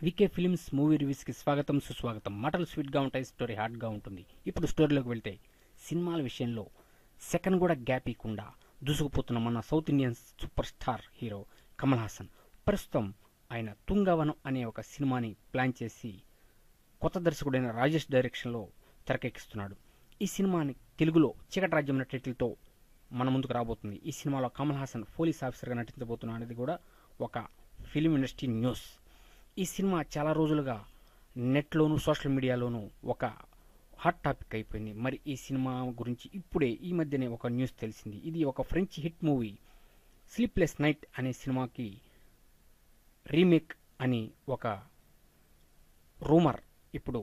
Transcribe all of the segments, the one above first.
VK films movie రివ్యూస్కి స్వాగతం సుస్వాగతం మాటలు స్వీట్గా ఉంటాయి స్టోరీ హార్డ్గా ఉంటుంది ఇప్పుడు స్టోరీలోకి వెళ్తే సినిమాల విషయంలో సెకండ్ కూడా గ్యాప్ ఇవ్వకుండా దూసుకుపోతున్న మన south Indian super star hero Kamal Haasan ప్రస్తుతం ఆయన తుంగవనం అనే ఒక సినిమాని ప్లాన్ చేసి కొత్త దర్శకుడైన రాజేష్ డైరెక్షన్లో తెరకెక్కిస్తున్నాడు ఈ సినిమాని తెలుగులో చీకటి రాజ్యం అనే టైటిల్తో మన ముందుకు రాబోతుంది ఈ సినిమాలో కమల్ హాసన్ పోలీస్ ఆఫీసర్గా నటించబోతున్నాడు అనేది కూడా ఒక ఫిలిం ఇండస్ట్రీ న్యూస్ ఈ సినిమా చాలా రోజులుగా నెట్లోను సోషల్ మీడియాలోనూ ఒక హాట్ టాపిక్ అయిపోయింది మరి ఈ సినిమా గురించి ఇప్పుడే ఈ మధ్యనే ఒక న్యూస్ తెలిసింది ఇది ఒక French hit movie sleepless night అనే సినిమాకి రీమేక్ అని ఒక రూమర్ ఇప్పుడు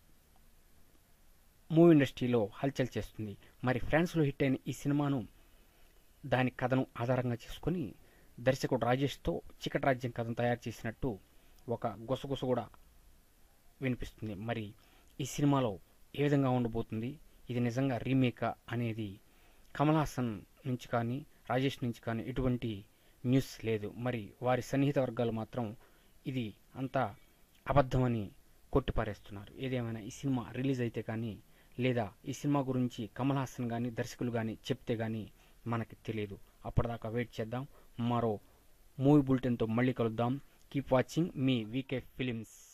మూవీ ఇండస్ట్రీలో హల్చల్ చేస్తుంది మరి ఫ్రాన్స్లో హిట్ అయిన ఈ సినిమాను దాని కథను ఆధారంగా చేసుకొని దర్శకుడు రాజేష్తో చికట్ రాజ్యం కథను తయారు చేసినట్టు ఒక గుసగుస కూడా వినిపిస్తుంది మరి ఈ సినిమాలో ఏ విధంగా ఉండబోతుంది ఇది నిజంగా రీమేకా అనేది కమల్ హాసన్ నుంచి కానీ రాజేష్ నుంచి కానీ ఎటువంటి న్యూస్ లేదు మరి వారి సన్నిహిత వర్గాలు మాత్రం ఇది అంతా అబద్ధమని కొట్టిపారేస్తున్నారు ఏదేమైనా ఈ సినిమా రిలీజ్ అయితే కానీ లేదా ఈ సినిమా గురించి కమల్ హాసన్ కానీ దర్శకులు కానీ చెప్తే కానీ మనకి తెలియదు అప్పటిదాకా వెయిట్ చేద్దాం మరో మూవీ బులెటిన్తో మళ్ళీ కలుద్దాం కీప్ వాచింగ్ మీ వీకే ఫిలిమ్స్